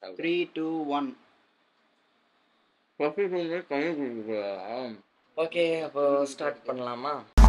Three two one okay அப்போ start பண்ணலாமா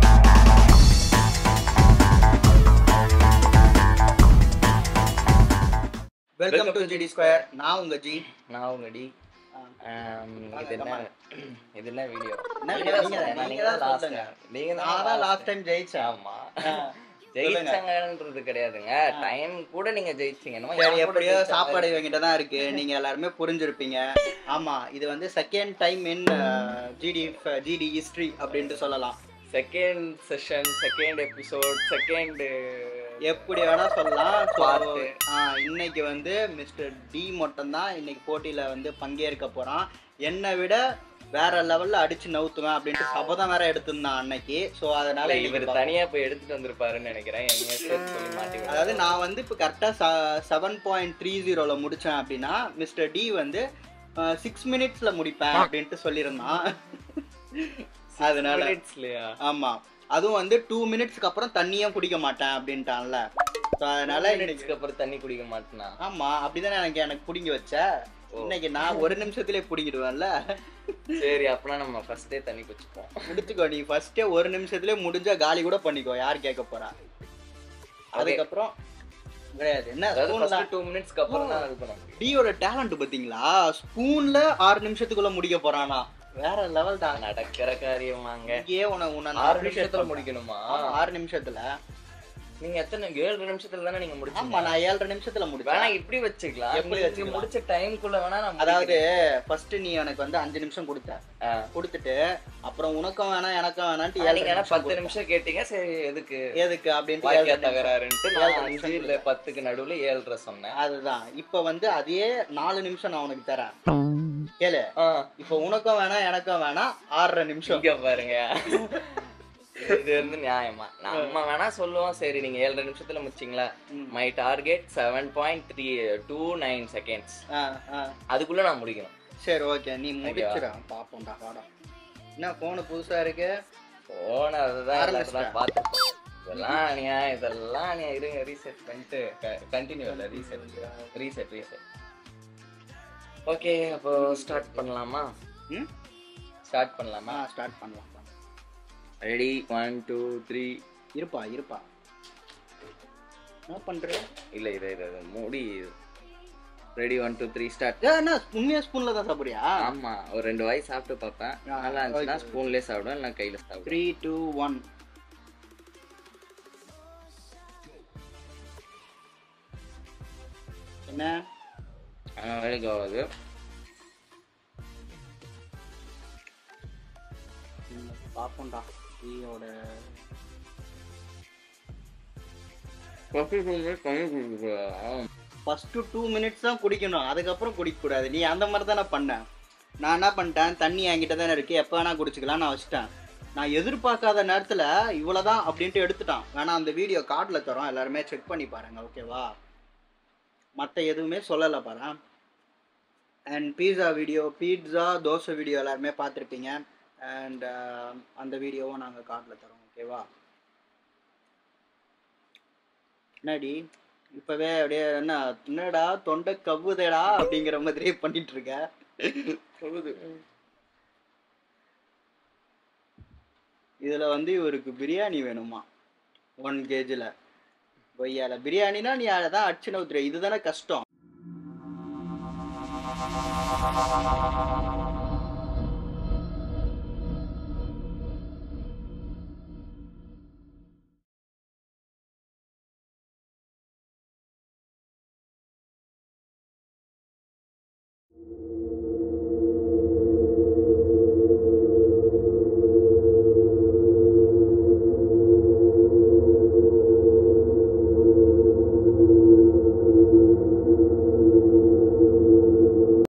welcome to GD square நான் உங்க ஜி நான் உங்க டி ஆம், இது என்ன இது என்ன வீடியோ என்ன நீங்க video? தான் நீங்க- சொல்லுங்க, நீங்க நீங்க தான் தான் last. சொல்லுங்க. நீங்க நான் தான் தான் லாஸ்ட் டைம் ஜெயிச்சேன் ஆமா ஜெயிச்சாங்கன்றது கிடையாதுங்க டைம் கூட நீங்க ஜெயிச்சீங்க என்னமோ சரி என் கூட எப்படியோ ஜெயிச்ச சாப்பாடு மாதிரி. இவங்கிட்ட தான் இருக்கு நீங்க எல்லாருமே புரிஞ்சிருப்பீங்க ஆமா இது வந்து second time in GD GD history அப்படின்ட்டு சொல்லலாம் second session second episode second எப்படி வேணா சொல்லலாம் So, Part. ஆ, இன்னைக்கு வந்து மிஸ்டர் டி மட்டும் தான் இன்னைக்கு போட்டியில வந்து பங்கேற்க போறான் என்னை விட வேற லெவல்ல அடிச்சு நவுத்துவேன் அப்படின்ட்டு சபதம் வேற எடுத்திருந்தான் அன்னைக்கு ஸோ அதனால இவர் இன்னைக்கு தனியா போய் எடுத்துட்டு வந்திருப்பாருன்னு நினைக்கிறேன் என்னைய சேர்த்து சொல்லி மாட்டி விடுறாரு. அதாவது நான் வந்து இப்போ கரெக்டாக செவன் பாயிண்ட் த்ரீ ஜீரோவில் முடித்தேன் அப்படின்னா மிஸ்டர் டி வந்து சிக்ஸ் மினிட்ஸில் முடிப்பேன் அப்படின்ட்டு சொல்லியிருந்தான் அதனால Minutes-லயா? ஆமாம் அதுவும் வந்து டூ மினிட்ஸ்க்கு அப்புறம் தண்ணியும் குடிக்க மாட்டேன் அப்படின்ட்டான்ல ஸோ அதனால இன்னைக்கு Minutes-க்கு அப்புறம் தண்ணி குடிக்க மாட்டேனா ஆமாம் அப்படிதானே எனக்கு எனக்கு பிடிங்கி வச்ச இன்னைக்கு நான் ஒரு நிமிஷத்துலேயே பிடிங்கிடுவேன்ல சரி அப்பனா நம்ம ஃபர்ஸ்டே தண்ணி குடிச்சுப்போம் முடிச்சுக்கோ நீ ஃபர்ஸ்டே ஒரு நிமிஷத்துலேயே முடிஞ்சா காலி கூட பண்ணிக்கோ யார் கேட்க போறா அதுக்கப்புறம் கிடையாது என்ன அதாவது spoon ஃபர்ஸ்ட் டூ மினிட்ஸ்க்கு அப்புறம் தான் இது பண்ண முடியும் டியோட டேலண்ட் பாத்தீங்களா ஸ்பூன்ல ஆறு நிமிஷத்துக்குள்ள முடிக்க போறானா வேற லெவல் தான் நடக்கிற காரியமாங்க இங்கேயே உன உன்னை நான் ஆறு appreciate நிமிஷத்துல பண்றேன். முடிக்கணுமா ஆமா, ஆறு நிமிஷத்துல நீங்க எத்தனை ஏழு நிமிஷத்துல தானே நீங்க ஆமா முடிச்சீங்க நான் ஏழரை நிமிஷத்துல வேணா முடிச்சேன் இப்படி வச்சுக்கலாம் எப்படி எப்படி வச்சுக்கலாம்? முடிச்ச டைம்குள்ள வேணா நான் அதாவது ஃபர்ஸ்ட் நீ எனக்கு வந்து அஞ்சு நிமிஷம் கொடுத்த முடிக்கிறேன். கொடுத்துட்டு அப்புறம் உனக்கும் வேணாம் எனக்கும் வேணான்ட்டு ஆ, ஏழரை நீங்க ஆனா நிமிஷம் பத்து கொடுத்த. நிமிஷம் கேட்டீங்க சரி எதுக்கு எதுக்கு அப்படின்ட்டு வாக்கிய ஏழரை நிமிஷம். தகராறுன்ட்டு ஏழரை நான் நிமிஷம் அஞ்சு இல்ல பத்துக்கு நடுவுல ஏழ்ரை சொன்னேன் அதுதான் இப்ப வந்து அதே நாலு நிமிஷம் நான் உனக்கு தரேன் கேளு ஆ, இப்ப உனக்கும் வேணாம் எனக்கும் வேணாம் ஆறரை நிமிஷம் இங்க பாருங்க இது வந்து நியாயமா நம்ம வேணா சொல்லுவோம் சரி நீங்க ஏழரை நிமிஷத்துல முடிச்சிங்களா ம். My target seven point three two nine seconds ஆ, ஆ. அதுக்குள்ள நான் முடிக்கணும் சரி ஓகே நீ முடிச்சிட பாப்போம்டா வாடா என்ன போனு புதுசா இருக்கு போன அதுதான் ஆரம்பிச்சிட்டேன். எல்லாத்தையும் பார்த்து இதெல்லாம் நீங்க இதெல்லாம் நீ இருங்க ரீசெட் பண்ணிட்டு கண்டினியூ இல்ல ரீசெட் ரீசெட் ரீசெட் ஓகே அப்போ ஸ்டார்ட் பண்ணலாமா ம் ஸ்டார்ட் பண்ணலாமா ஆ ஸ்டார்ட் பண்ணலாம் ரெடி ஒன் டூ த்ரீ இருப்பா இருப்பா என்ன பண்ற இல்ல இது இது இது மூடி ready one two three start ஏ, என்ன உண்மையா ஸ்பூன்ல தான் சாப்பிடுறியா ஆமா ஒரு ரெண்டு வாய் சாப்பிட்டு பார்ப்பேன் ஆ, நல்லா இருந்துச்சுன்னா okay. ஸ்பூன்லேயே சாப்பிடுவேன் இல்லை கையில சாப்பிடுவேன் த்ரீ டூ ஒன் என்ன ஆனால் வேலைக்கு ஆகாது ம், பாப்போம்டா டீயோட ஃபர்ஸ்ட் டூ மினிட்ஸ் தான் குடிக்கணும் அதுக்கப்புறம் குடிக்கக்கூடாது நீ அந்த மாதிரி தானே பண்ண நான் என்ன பண்ணிட்டேன் தண்ணி என்கிட்ட தானே இருக்கு எப்போ வேணா குடிச்சுக்கலாம் நான் வச்சிட்டேன் நான் எதிர்பார்க்காத நேரத்தில் இவ்வளோதான் அப்படின்ட்டு எடுத்துட்டான் வேணா அந்த வீடியோ கார்டில் தரோம் எல்லாருமே செக் பண்ணி பாருங்க ஓகேவா மற்ற எதுவுமே சொல்லலை பாரு and pizza video pizza dosa video எல்லாருமே பார்த்துருப்பீங்க அண்ட் அந்த வீடியோவும் நாங்கள் கார்டில் தரோம் ஓகேவா என்னடி இப்பவே அப்படியே என்ன என்னடா தொண்டை கவ்வுதேடா அப்படிங்கிற மாதிரியே பண்ணிட்டு இருக்க இதுல வந்து இவருக்கு பிரியாணி வேணுமா ஒன் கேஜில் கொய்யால பிரியாணினா நீ அதான் அடிச்சு நவுத்துற இதுதானே கஷ்டம்